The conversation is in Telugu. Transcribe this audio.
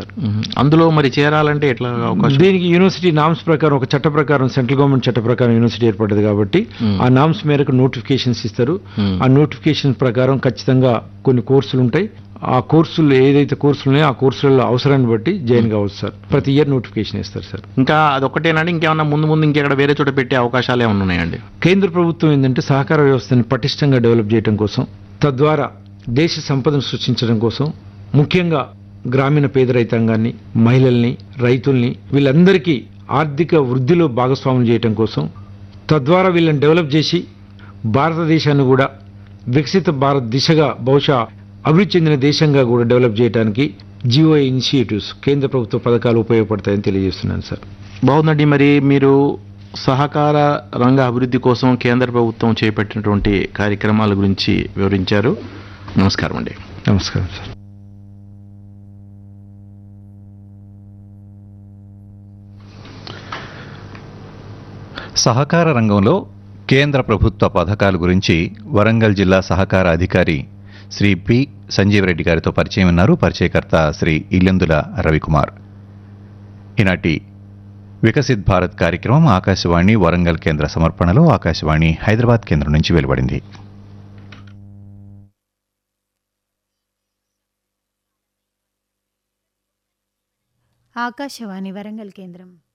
సార్ మ్మ్. అందులో మరి చేరాలంటే ఎట్లా అవకాశం దీనికి యూనివర్సిటీ నామ్స్ ప్రకారం ఒక చట్ట ప్రకారం సెంట్రల్ గవర్నమెంట్ చట్ట ప్రకారం యూనివర్సిటీ ఏర్పడ్డది కాబట్టి Hmm. ఆ నామ్స్ మేరకు నోటిఫికేషన్స్ ఇస్తారు Hmm. ఆ నోటిఫికేషన్ ప్రకారం ఖచ్చితంగా కొన్ని కోర్సులు ఉంటాయి ఆ కోర్సులు ఏదైతే కోర్సులు ఉన్నాయో ఆ కోర్సులలో అవసరాన్ని బట్టి జాయిన్ కావచ్చు సార్ ప్రతి ఇయర్ నోటిఫికేషన్ ఇస్తారు సార్ ఇంకా అదొక్కటేనండి ఇంకేమన్నా ముందు ముందు ఇంకెక్కడ వేరే చోట పెట్టే అవకాశాలు ఏమైనా ఉన్నాయండి కేంద్ర ప్రభుత్వం ఏంటంటే సహకార వ్యవస్థని పటిష్టంగా డెవలప్ చేయడం కోసం తద్వారా దేశ సంపదను సృష్టించడం కోసం ముఖ్యంగా గ్రామీణ పేద రైతాంగాన్ని మహిళల్ని రైతుల్ని వీళ్ళందరికీ ఆర్థిక వృద్ధిలో భాగస్వామ్యం చేయడం కోసం తద్వారా వీళ్ళని డెవలప్ చేసి భారతదేశాన్ని కూడా వికసిత భారత్ దిశగా బహుశా అభివృద్ధి చెందిన దేశంగా కూడా డెవలప్ చేయడానికి జియో ఇనిషియేటివ్స్ కేంద్ర ప్రభుత్వ పథకాలు ఉపయోగపడతాయని తెలియజేస్తున్నాను సార్ బాగుందండి మరి మీరు సహకార రంగ అభివృద్ధి కోసం కేంద్ర ప్రభుత్వం చేపట్టినటువంటి కార్యక్రమాల గురించి వివరించారు నమస్కారం అండి నమస్కారం సార్ సహకార రంగంలో కేంద్ర ప్రభుత్వ పథకాల గురించి వరంగల్ జిల్లా సహకార అధికారి శ్రీ పి సంజీవ్ రెడ్డి గారితో పరిచయం ఉన్నారు పరిచయకర్త శ్రీ ఇల్లెందుల రవికుమార్ ఈనాటి వికసిత్ భారత్ కార్యక్రమం ఆకాశవాణి వరంగల్ కేంద్ర సమర్పణలో ఆకాశవాణి హైదరాబాద్ కేంద్రం నుంచి వెలువడింది ఆకాశవాణి వరంగల్ కేంద్రం